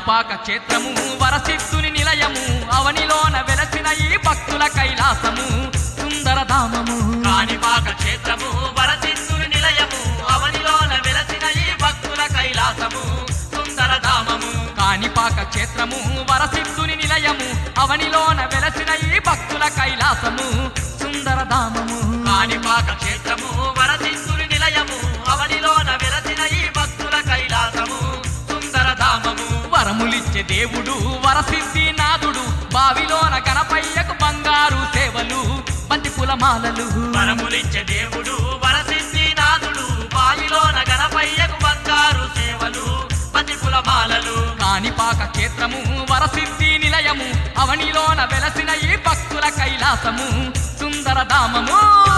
కాణిపాక క్షేత్రము వరసిద్ధుని నిలయము అవనిలోన వెలసిన ఈ భక్తుల కైలాసము సుందరధామము కాణిపాక క్షేత్రము వరసిద్ధుని నిలయము అవనిలోన వెలసిన ఈ భక్తుల కైలాసము సుందరధామము కాణిపాక క్షేత్రము వరసిద్ధుని నిలయము అవనిలోన వెలసిన ఈ భక్తుల కైలాసము సుందరధామము కాణిపాక క్షేత్రము వరసిద్ధుని నిలయము అవనిలోన వెలసిన ఈ భక్తుల కైలాసము సుందరధామము వరములిచ్చే దేవుడు వరసిద్ధి నాథుడు బావిలోన గణపయ్యకు బంగారు సేవలు బంతి పూలమాలలు వరములిచ్చే దేవుడు వరసిద్ధి నాథుడు బావిలోన గణపయ్యకు బంగారు సేవలు పతిపుల మాలలు కాణిపాక క్షేత్రము వరసిద్ధి నిలయము అవనిలోన వెలసిన ఈ భక్తుల కైలాసము సుందరధామము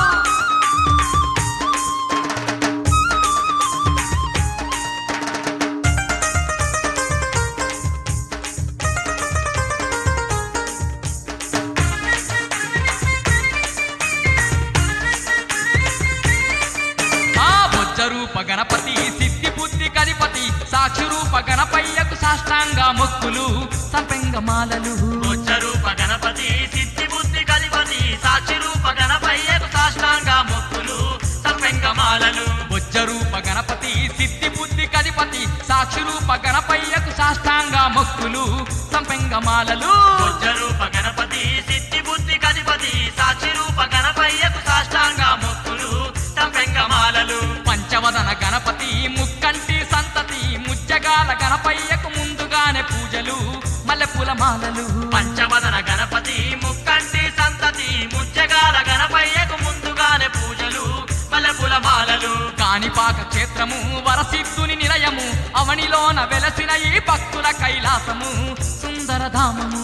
ఆ బొజ్జ రూప గణపతి సిద్ధి బుద్ధి కధిపతి సాక్షి రూప గణపయ్యకు సాష్టాంగ మొక్కులు సంపెంగమాలలు రూప గణపతి సిద్ధి బుద్ధి కధిపతి సాక్షి రూప గణపయ్యకు సాష్టాంగ మొక్కులు సంపెంగమాలలు బొజ్జ రూప గణపతి సిద్ధి బుద్ధి కధిపతి సాక్షి రూప గణపయ్యకు సాష్టాంగ మొక్కులు సంపెంగమాలలు రూప గణపతి సిద్ధి బుద్ధి కధిపతి సాక్షి రూప గణపయ్యకు సాష్టాంగ మొక్కులు సంపెంగమాలలు పంచవదన గణపతి ముక్కంటి సంతతి ముజ్జగాల గణపయ్యకు ముందుగానే పూజలు మల్లెపూల మాలలు పంచవదన గణపతి ముక్కంటి సంతతి ముచ్చగాల గణపయ్యకు ముందుగానే పూజలు మల్లెపూల మాలలు కాణిపాక క్షేత్రము వరసిద్ధుని నిలయము అవనిలోన వెలసిన ఈ భక్తుల కైలాసము సుందరధామము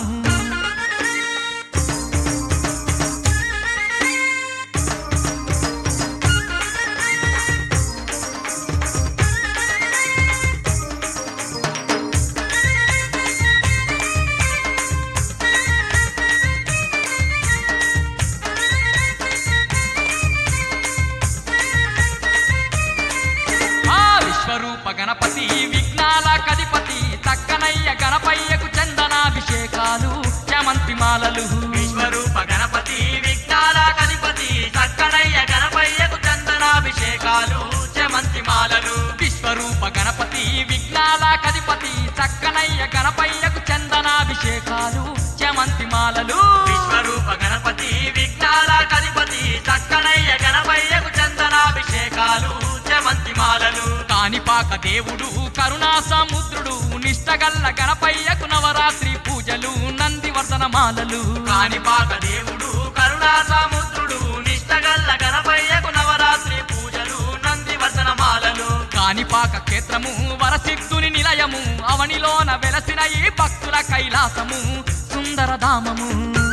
ఆ విశ్వరూప గణపతి విఘ్నాల కధిపతి తక్కనయ్య గణపయ్యకు చందనాభిషేకాలు చామంతి మాలలు విశ్వరూప గణపతి విఘ్నాల కధిపతి సక్కడయ్య గణపయ్యకు చందనాభిషేకాలు చెమంతి మాలలు విశ్వరూప గణపతి విఘ్నాల కధిపతి చక్కనయ్య గణపయ్యకు చందనాభిషేకాలు చామంతి మాలలు విశ్వరూప గణపతి విఘ్నాల కధిపతి సక్కడయ్య గణపయ్యకు చందనాభిషేకాలు చెమంతి మాలలు కాణిపాక దేవుడు కరుణా సముద్రుడు నిష్టగల్ల గణపయ్యకు నవరాత్రి పూజలు నందివర్ధన మాలలు కాణిపాక దేవుడు కరుణా సముద్రుడు నిష్టగల్ల గణపయ్యకు నవరాత్రి పూజలు నందివర్ధన మాలలు కాణిపాక క్షేత్రము వరసిద్ధుని నిలయము అవనిలోన వెలసిన ఈ భక్తుల కైలాసము సుందరధామము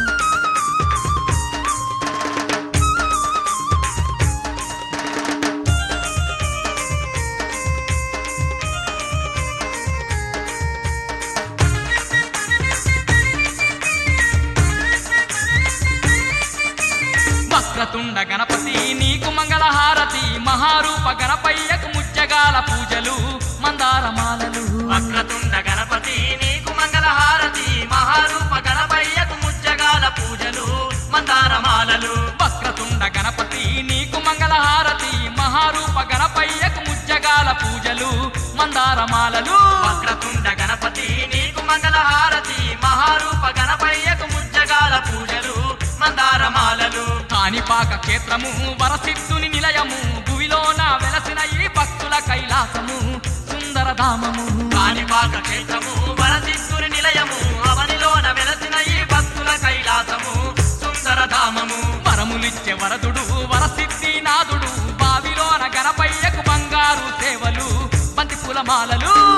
వక్రతుండ గణపతి నీకు మంగళహారతి మహారూప గణపయ్యకు ముచ్చగాల పూజలు మందారమాలలు వక్రతుండ గణపతి నీకు మంగళహారతి మహారూప గణపయ్యకు ముచ్చగాల పూజలు మందారమాలలు వక్రతుండ గణపతి నీకు మంగళహారతి మహారూప గణపయ్యకు ముచ్చగాల పూజలు మందారమాలలు వక్రతుండ గణపతి నీకు మంగళహారతి మహారూప గణపయ్యకు ముచ్చగాల పూజలు మందారమాలలు కాణిపాక క్షేత్రము వరసిద్ధుని నిలయము భువిలోన వెలసిన ఈ భక్తుల కైలాసము సుందరధామము కాణిపాక క్షేత్రము వరసిద్ధుని నిలయము అవనిలోన వెలసిన ఈ భక్తుల కైలాసము సుందరధామము వరములిచ్చే వరదుడు వరసిద్ధి నాథుడు బావిలోన గణపయ్యకు బంగారు సేవలు బంతి పూలమాలలు